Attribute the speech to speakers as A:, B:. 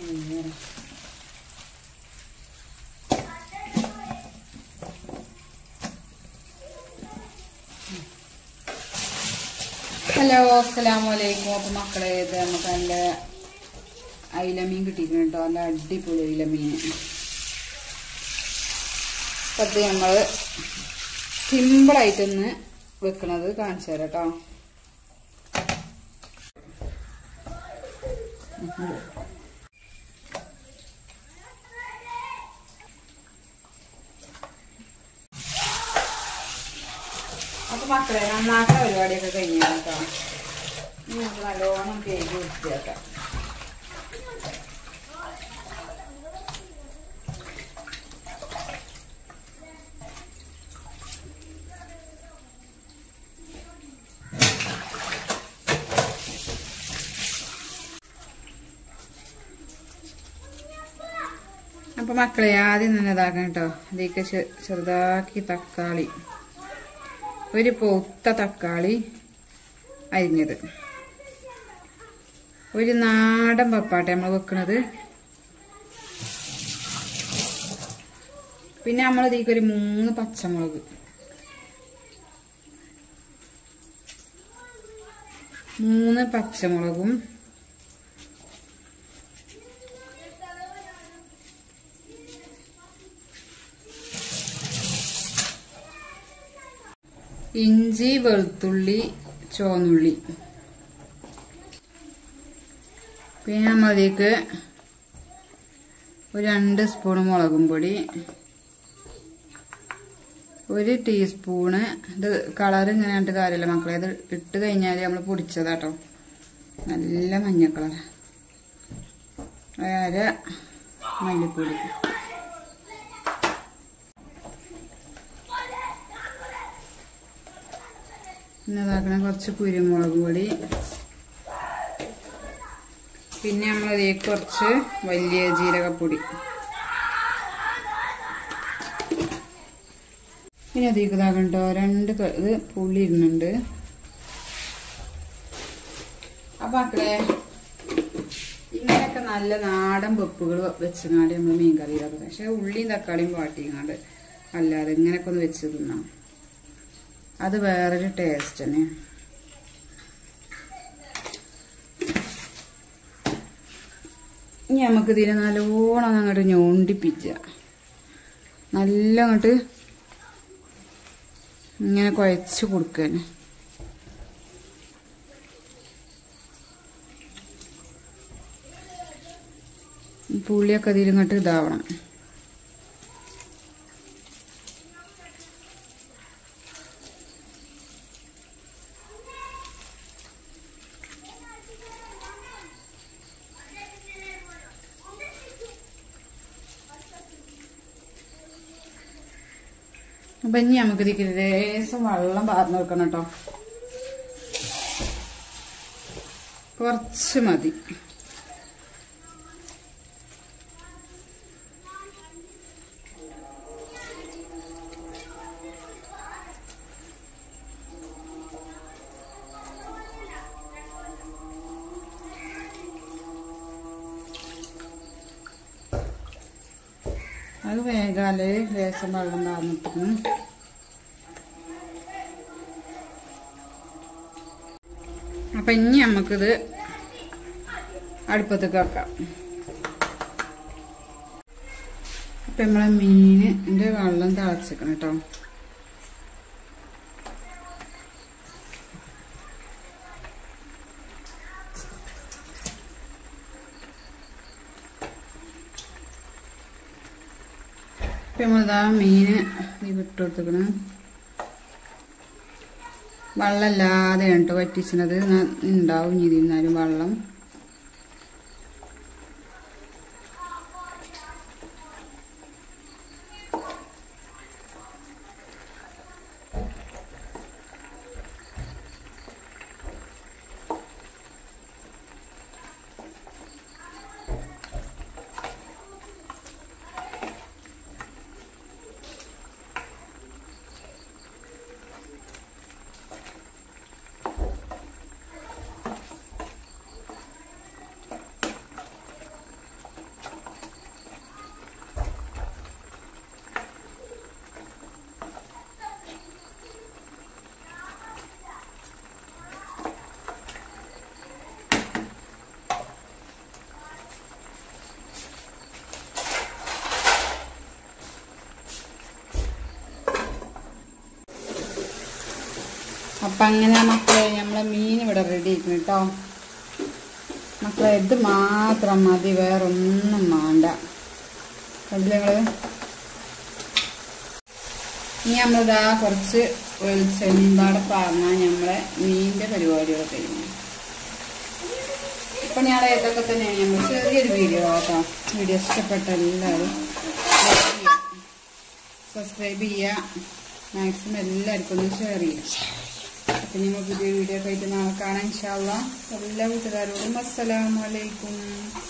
A: ഇങ്ങനെ. ഹലോ അസ്സലാമു അലൈക്കും അപ്പൊ മക്കളെ ഇത് നമുക്ക് നല്ല അയിലമീൻ കിട്ടിയിട്ടുണ്ട് കേട്ടോ നല്ല അടിപൊളി അയിലമീൻ അപ്പൊ അത് നമ്മള് സിമ്പിളായിട്ടൊന്ന് വെക്കണത് കാണിച്ചു തരാം കേട്ടോ അപ്പൊ മക്കളെ നന്നാക്കുന്ന പരിപാടിയൊക്കെ കഴിഞ്ഞു കേട്ടോ ഇനി നമുക്ക് നല്ലോണം കേക്ക് വൃത്തിയാക്കാം അപ്പൊ മക്കളെ ആദ്യം തന്നെ ഇതാക്കണം കേട്ടോ ഇതിലേക്ക് ചെ- ചെറുതാക്കി തക്കാളി ഒരു പൊത്ത തക്കാളി അരിഞ്ഞത് ഒരു നാടൻ പപ്പാട്ട നമ്മൾ വെക്കണത് പിന്നെ നമ്മൾ ഇതിലേക്ക് ഒരു മൂന്ന് പച്ചമുളക് മൂന്ന് പച്ചമുളകും ഇഞ്ചി വെളുത്തുള്ളി ചുവന്നുള്ളി പിന്നെ നമ്മളിലേക്ക് ഒരു രണ്ട് സ്പൂൺ മുളകും പൊടി ഒരു ടീസ്പൂണ് ഇത് കളർ ഇങ്ങനെ കണ്ടിട്ട് കാര്യമില്ല മക്കളെ ഇത് ഇട്ട് കഴിഞ്ഞാൽ നമ്മൾ പൊടിച്ചതാട്ടോ നല്ല മഞ്ഞ കളർ അര മല്ലിപ്പൊടി പിന്നെ ഇതാക്കണ കുറച്ച് കുരുമുളക് പൊടി പിന്നെ നമ്മളതിലേക്ക് കുറച്ച് വലിയ ജീരകപ്പൊടി പിന്നെ അതിലേക്ക് ഇതാകണ്ടോ രണ്ട് ക- ഇത് പുളി ഇടുന്നുണ്ട് അപ്പൊ മക്കളെ ഇങ്ങനെയൊക്കെ നല്ല നാടൻ വെപ്പുകൾ വെച്ചങ്ങാണ്ട് നമ്മൾ മീൻ കറിയിലൊക്കെ പക്ഷെ ഉള്ളിയും തക്കാളിയും വാട്ടിങ്ങാണ്ട് അല്ലാതെ ഇങ്ങനെയൊക്കെ ഒന്ന് വെച്ച് തിന്നാം അത് വേറൊരു ടേസ്റ്റ് തന്നെ ഇനി നമുക്ക് ഇതിനെ നല്ലോണം അങ്ങോട്ട് ഞോണ്ടിപ്പിച്ച നല്ല അങ്ങോട്ട് ഇങ്ങനെ കുഴച്ച് കൊടുക്കാൻ പുളിയൊക്കെ ഇതിലിങ്ങോട്ട് ഇതാവണം അപ്പൊ ഇനി നമുക്ക് ഇതിക്ക് ലേശം വെള്ളം പാർന്നു വെക്കണം കേട്ടോ കുറച്ച് മതി അത് വേഗാല് ലേശം വെള്ളം പാർന്നിട്ടിന് അപ്പൊ ഇനി നമുക്കിത് അടുപ്പത്തേക്ക് വെക്കാം അപ്പൊ നമ്മളെ മീനിന്റെ വെള്ളം തിളച്ചിക്കണം കേട്ടോ ഇപ്പൊ നമ്മളിതാ മീന് ഈ വിട്ട് കൊടുത്തേക്കണ് വെള്ളമില്ലാതെ കേട്ടോ വറ്റിച്ചത് ഉണ്ടാവും ഇനി ഇരുന്നാലും വെള്ളം അപ്പൊ അങ്ങനെ മക്കളെ നമ്മളെ മീൻ ഇവിടെ റെഡി ആയിക്കുന്നു കേട്ടോ മക്കളെ ഇത് മാത്രം മതി വേറൊന്നും വേണ്ട കണ്ടില്ലേ നിങ്ങള് ഇനി നമ്മളിതാ കുറച്ച് വെളിച്ചെമ്പാടെ പറഞ്ഞാൽ നമ്മളെ മീനിന്റെ പരിപാടികളൊക്കെ കഴിഞ്ഞു അപ്പൊ ഞാൻ ഇതൊക്കെ തന്നെയാണ് നമ്മൾ ചെറിയൊരു വീഡിയോ കേട്ടോ വീഡിയോ ഇഷ്ടപ്പെട്ട എല്ലാവരും സബ്സ്ക്രൈബ് ചെയ്യുക മാക്സിമം എല്ലാവർക്കും ഒന്ന് ഷെയർ ചെയ്യുക അപ്പൊ നമ്മൾ പുതിയ വീഡിയോ ഒക്കെ ആയിട്ട് നാളെ കാണാം ഇൻഷാല്ല എല്ലാ കൂട്ടുകാരോടും അസ്സലാമലൈക്കും